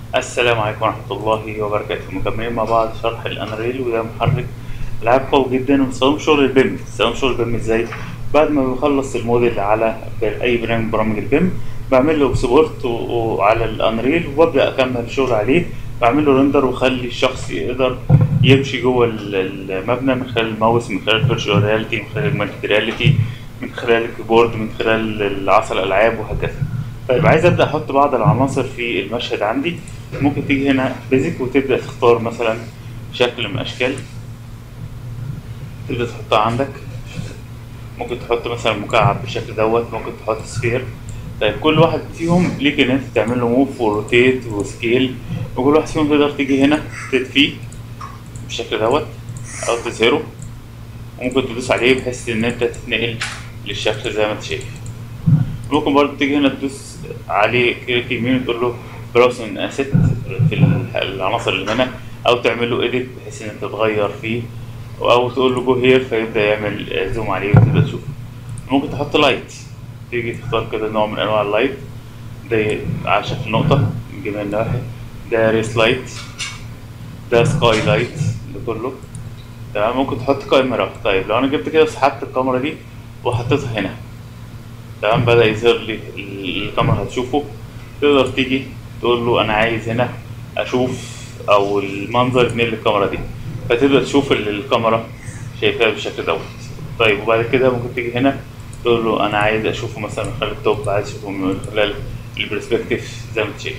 السلام عليكم ورحمة الله وبركاته مكملين مع بعض شرح الانريل وده محرك العاب قوي جدا وبنستخدم شغل البيم بنستخدم شغل البيم ازاي بعد ما بخلص الموديل على اي برنامج من برامج البيم بعمل له اكسبورت وعلى الانريل وابدا اكمل الشغل عليه بعمل له ريندر واخلي الشخص يقدر يمشي جوه المبنى من خلال الماوس من خلال الفيرتشوال رياليتي من خلال المالتي رياليتي من خلال الكيبورد من خلال العصا الالعاب وهكذا طيب عايز ابدا احط بعض العناصر في المشهد عندي ممكن تيجي هنا بيزك وتبدا تختار مثلا شكل من اشكال تبدا تحطها عندك ممكن تحط مثلا مكعب بالشكل دوت ممكن تحط سفير طيب كل واحد فيهم ليك ان انت تعمل له موف وروتيت وسكيل وكل واحد فيهم تقدر تيجي هنا تطفيه بالشكل دوت او تظهره وممكن تدوس عليه بحيث ان انت تتنقل للشكل زي ما انت شايف ممكن برضه تيجي هنا تدوس عليه كليك يمين وتقول له براوس من اسيت في العناصر اللي هنا او تعمل له اديت بحيث ان انت تغير فيه او تقول له جو هير فيبدا يعمل زوم عليه وتبدا تشوفه ممكن تحط لايت تيجي تختار كده نوع من انواع اللايت ده على شكل نقطة من جميع النواحي ده ريس لايت ده سكاي لايت ده كله تمام ممكن تحط كاميرا طيب لو انا جبت كده سحبت الكاميرا دي وحطيتها هنا تمام بدأ يظهر لي الكاميرا هتشوفه تقدر تيجي تقول له انا عايز هنا اشوف او المنظر من الكاميرا دي فتبدأ تشوف اللي الكاميرا شايفاه بالشكل دوت طيب وبعد كده ممكن تيجي هنا تقول له انا عايز اشوفه مثلا من خلال التوب عايز اشوفه من خلال البرسبكتيف زي ما انت شايف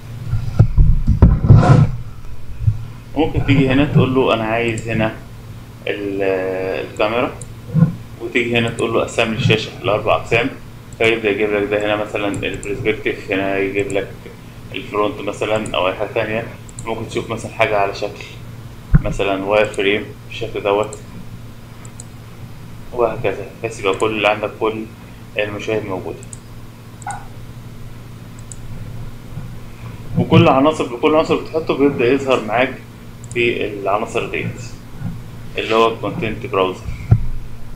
ممكن تيجي هنا تقول له انا عايز هنا الكاميرا وتيجي هنا تقول له قسم لي الشاشه لاربع اقسام فيبدا يجيب لك ده هنا مثلا البرسبكتيف هنا يجيب لك الفرونت مثلا او اي حاجه تانية ممكن تشوف مثلا حاجه على شكل مثلا واير فريم بالشكل دوت وهكذا بحيث يبقى كل اللي عندك كل المشاهد موجودة وكل عناصر بكل عنصر بتحطه بيبدأ يظهر معاك في العناصر ديت اللي هو الكونتنت براوزر